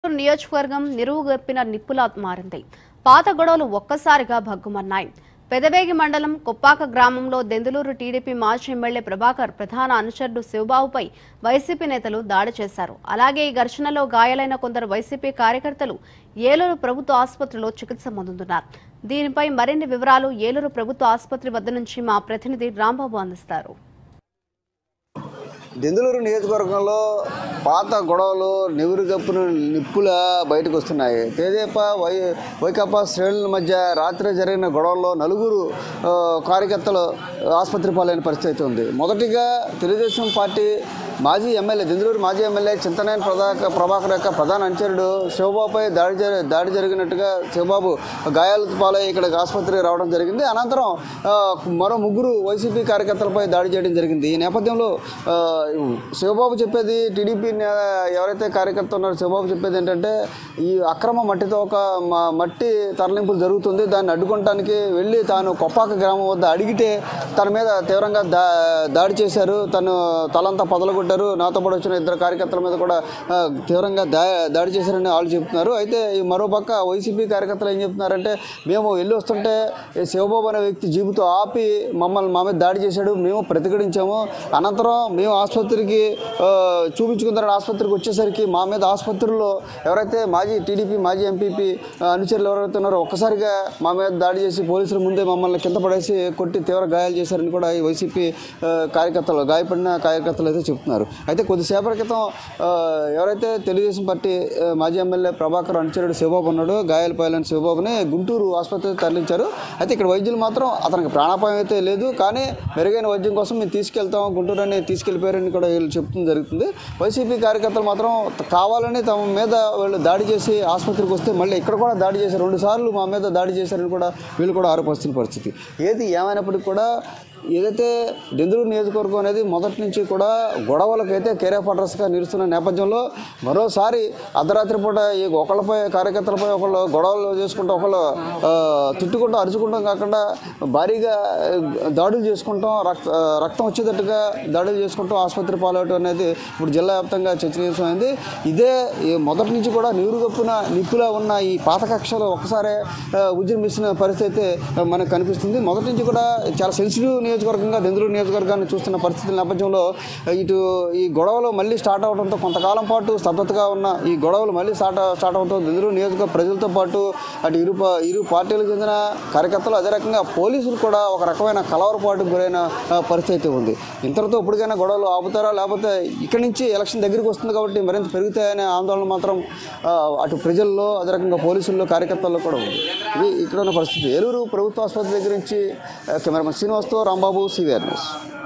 నియోజకవర్గం నిరువుగప్పిన నిప్పులా మారింది పాత గొడవలు ఒక్కసారిగా భగ్గుమన్నాయి పెదవేగి మండలం కొప్పాక గ్రామంలో దెందులూరు టీడీపీ మాజీ ఎమ్మెల్యే ప్రభాకర్ ప్రధాన అనుచరుడు శివబాబుపై వైసీపీ నేతలు దాడి చేశారు అలాగే ఈ ఘర్షణలో గాయాలైన కొందరు వైసీపీ కార్యకర్తలు ఏలూరు ప్రభుత్వ ఆసుపత్రిలో చికిత్స పొందుతున్నారు దీనిపై మరిన్ని వివరాలు ఏలూరు ప్రభుత్వ ఆసుపత్రి వద్ద నుంచి మా ప్రతినిధి రాంబాబు అందిస్తారు దెందులూరు నియోజకవర్గంలో పాత గొడవలు నివురు గప్పున నిప్పుల బయటకు వస్తున్నాయి తేదేపా వై వైకాపా శ్రేణుల మధ్య రాత్రి జరిగిన గొడవల్లో నలుగురు ఆ, కార్యకర్తలు ఆసుపత్రి పాలైన పరిస్థితి ఉంది మొదటిగా తెలుగుదేశం పార్టీ మాజీ ఎమ్మెల్యే దెందులూరు మాజీ ఎమ్మెల్యే చింతనేని ప్రధాక ప్రభాకర్ యొక్క ప్రధాన అనుచరుడు శివబాబుపై దాడి జరి దాడి జరిగినట్టుగా శివబాబు గాయాలతో పాలై ఇక్కడ ఆసుపత్రికి రావడం జరిగింది అనంతరం ఆ, మరో ముగ్గురు వైసీపీ కార్యకర్తలపై దాడి చేయడం జరిగింది ఈ నేపథ్యంలో ఆ, శివబాబు చెప్పేది టీడీపీ నే- ఎవరైతే కార్యకర్త ఉన్నారో శివబాబు చెప్పేది ఏంటంటే ఈ అక్రమ మట్టితో ఒక మ- మట్టి తరలింపులు జరుగుతుంది దాన్ని అడ్డుకోవటానికి వెళ్ళి తాను కొప్పాక గ్రామం వద్ద అడిగితే తన మీద తీవ్రంగా దా దాడి చేశారు తను తలంతా పొదలగొట్టారు నాతో పాటు వచ్చిన ఇద్దరు కార్యకర్తల మీద కూడా ఆ, తీవ్రంగా దా దాడి చేశారని వాళ్ళు చెప్తున్నారు అయితే ఈ మరోపక్క వైసీపీ కార్యకర్తలు ఏం చెప్తున్నారంటే మేము వెళ్ళి వస్తుంటే ఈ శివబాబు అనే వ్యక్తి జీబుతో ఆపి మమ్మల్ని మా మీద దాడి చేశాడు మేము ప్రతిఘటించాము అనంతరం మేము ఆసుపత్రికి ఆ, చూపించుకుందారని ఆసుపత్రికి వచ్చేసరికి మా మీద ఆసుపత్రిలో ఎవరైతే మాజీ టీడీపీ మాజీ ఎంపీపీ అనుచరులు ఎవరైతే ఉన్నారో ఒక్కసారిగా మా మీద దాడి చేసి పోలీసుల ముందే మమ్మల్ని కింద పడేసి కొట్టి తీవ్ర గాయాలు చేశారని కూడా ఈ వైసీపీ ఆ, కార్యకర్తలు గాయపడిన కార్యకర్తలు అయితే చెప్తున్నారు అయితే కొద్దిసేపటి క్రితం ఆ, ఎవరైతే తెలుగుదేశం పార్టీ ఆ, మాజీ ఎమ్మెల్యే ప్రభాకర్ అనుచరుడు శివబాబు ఉన్నాడు గాయాలు పాయలని శివబాబుని గుంటూరు ఆసుపత్రికి తరలించారు అయితే ఇక్కడ వైద్యులు మాత్రం అతనికి ప్రాణాపాయం అయితే లేదు కానీ మెరుగైన వైద్యం కోసం మేము తీసుకెళ్తాం గుంటూరు అని తీసుకెళ్ళిపోయారని కూడా వీళ్ళు చెప్తుంది జరుగుతుంది వైసీపీ కార్యకర్తలు మాత్రం కావాలని తమ మీద వీళ్ళు దాడి చేసి ఆసుపత్రికి వస్తే మళ్ళీ ఇక్కడ కూడా దాడి చేశారు రెండు సార్లు మా మీద దాడి చేశారని కూడా వీళ్ళు కూడా ఆరోపిస్తున్న పరిస్థితి ఏది ఏమైనప్పటికీ కూడా ఏదైతే దెందులూరు నియోజకవర్గం అనేది మొదటి నుంచి కూడా గొడవలకైతే కేరాఫ్ అడ్రస్గా నిలుస్తున్న నేపథ్యంలో మరోసారి అర్ధరాత్రి పూట ఈ ఒకళ్ళపై కార్యకర్తలపై ఒకళ్ళు గొడవలు చేసుకుంటూ ఒకళ్ళు ఆ, తిట్టుకుంటూ అరుచుకుంటాం కాకుండా భారీగా ఆ, దాడులు చేసుకుంటాం రక్త ఆ, రక్తం వచ్చేటట్టుగా దాడులు చేసుకుంటూ ఆసుపత్రి పాలవటం అనేది ఇప్పుడు జిల్లా వ్యాప్తంగా చర్చనీయమైంది ఇదే ఈ మొదటి నుంచి కూడా నీరు గప్పున నిప్పులా ఉన్న ఈ పాత కక్షలు ఒక్కసారే ఆ, ఉద్యమిస్తున్న పరిస్థితి అయితే ఆ, మనకు కనిపిస్తుంది మొదటి నుంచి కూడా చాలా సెన్సిటివ్ నియోజకవర్గంగా దెందులూరు నియోజకవర్గాన్ని చూస్తున్న పరిస్థితుల నేపథ్యంలో ఆ, ఇటు ఈ గొడవలు మళ్ళీ స్టార్ట్ అవడంతో కొంతకాలం పాటు స్తబ్దతగా ఉన్న ఈ గొడవలు మళ్ళీ స్టార్ట్ స్టార్ట్ అవడంతో దెందులూరు నియోజకవర్గ ప్రజలతో పాటు అటు ఇరు ప- ఇరు పార్టీలకు చెందిన కార్యకర్తలు అదే రకంగా పోలీసులు కూడా ఒక రకమైన కలవరపాటుకు గురైన ఆ, పరిస్థితి అయితే ఉంది ఇంతటితో ఇప్పటికైనా గొడవలు ఆపుతారా లేకపోతే ఇక్కడి నుంచి ఎలక్షన్ దగ్గరికి వస్తుంది కాబట్టి మరింత పెరుగుతాయనే ఆందోళన మాత్రం ఆ, అటు ప్రజల్లో అదే రకంగా పోలీసుల్లో కార్యకర్తల్లో కూడా ఉంది ఇది ఇక్కడ ఉన్న పరిస్థితి ఏలూరు ప్రభుత్వ ఆసుపత్రి దగ్గర నుంచి ఆ, కెమెరామెన్ శ్రీనివాస్తో రాంబాబు సివిఆర్ న్యూస్